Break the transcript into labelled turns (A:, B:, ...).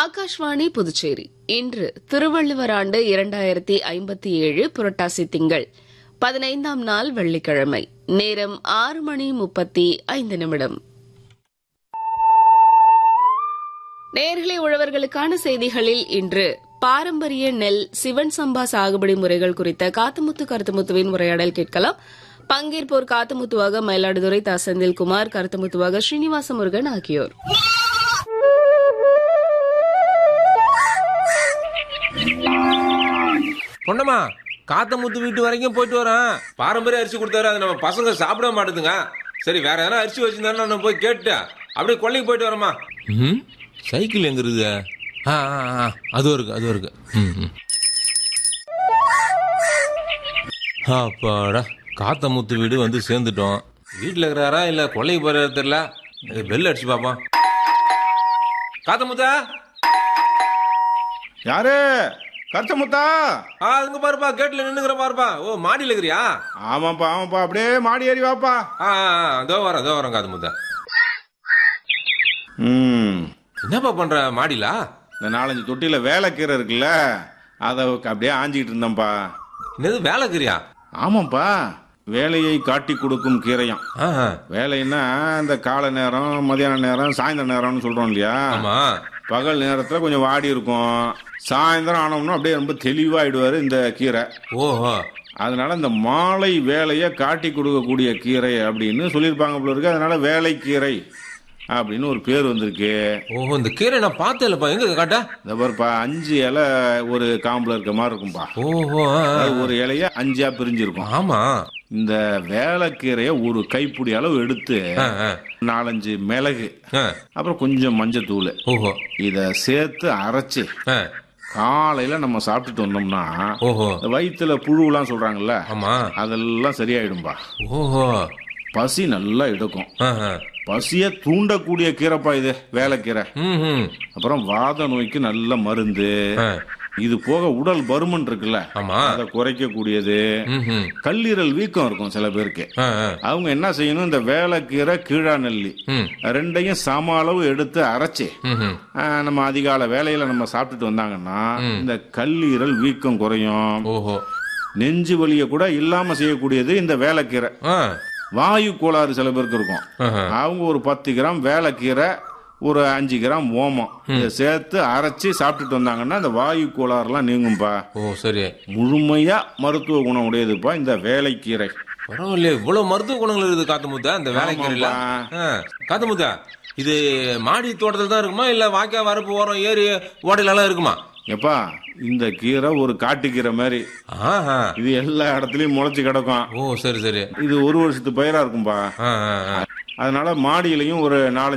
A: ஆகாஷ்வாணி புதுச்சேரி இன்று திருவள்ளுவர் ஆண்டு இரண்டாயிரத்தி ஐம்பத்தி ஏழு புரட்டாசி திங்கள் பதினைந்தாம் நாள் வெள்ளிக்கிழமை நேரம் ஆறு மணி முப்பத்தி ஐந்து நிமிடம் நேர்களை உழவர்களுக்கான செய்திகளில் இன்று பாரம்பரிய நெல் சிவன் சம்பா சாகுபடி முறைகள் குறித்த காத்துமுத்து கருத்துமுத்துவின் உரையாடல் கேட்கலாம் பங்கேற்போர் காத்துமுத்துவாக மயிலாடுதுறை தா செந்தில்குமார் கருத்துமுத்துவாக ஸ்ரீனிவாச முருகன் ஆகியோர்
B: பொண்ணம்மா காத்தமுத்து வீட்டு வரைக்கும் போயிட்டு வரேன் பாரம்பரிய அரிசி கொடுத்தாரு அது நம்ம பசங்க சாப்பிட மாட்டேதுங்க சரி வேற எதனா அரிசி வச்சிருந்தாலும் நான் போய் கேட்டுட்டேன் அப்படியே கொல்லைக்கு போயிட்டு வரேம்மா ம் சைக்கிள் எங்க இருக்குது ஆ ஆ ஆ அதுவும் இருக்கு அதுவும் இருக்கு ம் ம் அப்பாடா காத்தமுத்து வீடு வந்து சேர்ந்துட்டோம் வீட்டில் இருக்கிறாரா இல்லை கொல்லைக்கு போகிற தெரியல பெல் அடிச்சு பார்ப்போம் காத்தமுத்தா
C: யாரு கருத்தமுத்தா
B: ஆ அங்க பாருப்பா கேட்ல நின்னுக்கிற பாருப்பா ஓ மாடியில இருக்கிறியா
C: ஆமாப்பா ஆமாப்பா அப்படியே மாடி ஏறி வாப்பா
B: ஆ ஆ, ஆ, அதோ வரேன் அதோ வரேன் காது முத்தா
C: ம்
B: என்னப்பா பண்ற மாடியில
C: இந்த நாலஞ்சு தொட்டியில வேலைக்கீரை இருக்குல்ல அதை அப்படியே ஆஞ்சிக்கிட்டு இருந்தேன்ப்பா
B: என்னது வேலைக்கிறியா
C: ஆமாப்பா வேலையை காட்டி கொடுக்கும் கீரையம்
B: ஆ ஆ,
C: வேலைன்னா இந்த காலை நேரம் மதியான நேரம் சாயந்தர நேரம்னு சொல்றோம் இல்லையா
B: ஆமா
C: பகல் நேரத்துல கொஞ்சம் வாடி இருக்கும் சாயந்தரம் ஆனோம்னா அப்படியே ரொம்ப தெளிவாயிடுவாரு இந்த கீரை
B: ஓஹோ
C: அதனால இந்த மாலை வேலையை காட்டி கொடுக்கக்கூடிய கீரை அப்படின்னு சொல்லியிருப்பாங்க போல இருக்கு அதனால வேலைக்கீரை அப்படின்னு ஒரு பேர் வந்திருக்கு
B: ஓஹோ இந்த கீரை நான் பார்த்தேன்லப்பா எங்க காட்ட
C: இந்த பாருப்பா அஞ்சு இலை ஒரு காம்புல இருக்க மாதிரி இருக்கும்பா
B: ஓஹோ ஆ, ஆ.
C: அது ஒரு இலைய அஞ்சா பிரிஞ்சிருக்கும்
B: ஆமா
C: இந்த வேலைக்கீரைய ஒரு கைப்பிடி அளவு எடுத்து
B: ஆ, ஆ,
C: நாலஞ்சு மிளகு
B: ஆ.
C: அப்புறம் கொஞ்சம் மஞ்சத்தூள்
B: ஓஹோ
C: இத சேர்த்து அரைச்சு
B: ஆ,
C: காலையில நம்ம சாப்பிட்டுட்டு வந்தோம்னா
B: ஓஹோ
C: இந்த வயிற்றுல புழுலாம் சொல்றாங்கல்ல
B: ஆமா
C: அதெல்லாம் சரியாயிடும்பா
B: ஓஹோ
C: பசி நல்லா எடுக்கும்
B: ஆ, ஆ.
C: பசிய தூண்டக்கூடிய கீரைப்பா இது வேலைக்கீரை
B: ம் ம்
C: அப்புறம் வாத நோய்க்கு நல்ல மருந்து
B: ஆ,
C: இது போக உடல் பருமன் இருக்குல்ல
B: ஆமா
C: அதை குறைக்கக்கூடியது
B: ம் ம்
C: கல்லீரல் வீக்கம் இருக்கும் சில பேருக்கு
B: ஆ, ஆ.
C: அவங்க என்ன செய்யணும் இந்த வேலைக்கீரை கீழா நெல்லி
B: ம்
C: ரெண்டையும் சம அளவு எடுத்து அரைச்சி
B: ம் ம்
C: ஆ, நம்ம அதிகால வேலையில நம்ம சாப்பிட்டுட்டு வந்தாங்கன்னா இந்த கல்லீரல் வீக்கம் குறையும்
B: ஓஹோ
C: நெஞ்சு வலியை கூட இல்லாம செய்யக்கூடியது இந்த வேலைக்கீரை
B: ஆ
C: வாயு கோளாறு சில பேருக்கு இருக்கும்
B: ஆஹா.
C: அவங்க ஒரு பத்து கிராம் வேலைக்கீரை ஒரு அஞ்சு கிராம் ஓமம் இதை சேர்த்து அரைச்சி சாப்பிட்டுட்டு வந்தாங்கன்னா இந்த வாயு கோளாறுலாம் நீங்கும்பா
B: ஓ சரி
C: முழுமையா மருத்துவ குணம் உடையதுப்பா இந்த வேலைக்கீரை
B: பரவாயில்லையே இவ்வளவு மருத்துவ குணங்கள் இருக்குது காத்தமுத்தா இந்த வேலைக்கீரையில
C: ஆமாப்பா.
B: காத்தமுத்தா இது மாடி தோட்டத்தில் தான் இருக்குமா இல்ல வாய்க்கா வரப்பு ஓரம் ஏரி ஓடையில எல்லாம் இருக்குமா
C: எப்பா இந்த கீரை ஒரு காட்டுக்கீரை மாதிரி
B: ஆஹா
C: இது எல்லா இடத்துலயும் முளைச்சு கிடக்கும்
B: ஓ சரி சரி
C: இது ஒரு வருஷத்து பயிரா இருக்கும்பா
B: ஆ, ஆ, ஆ.
C: அதனால மாடியிலையும் ஒரு நாலு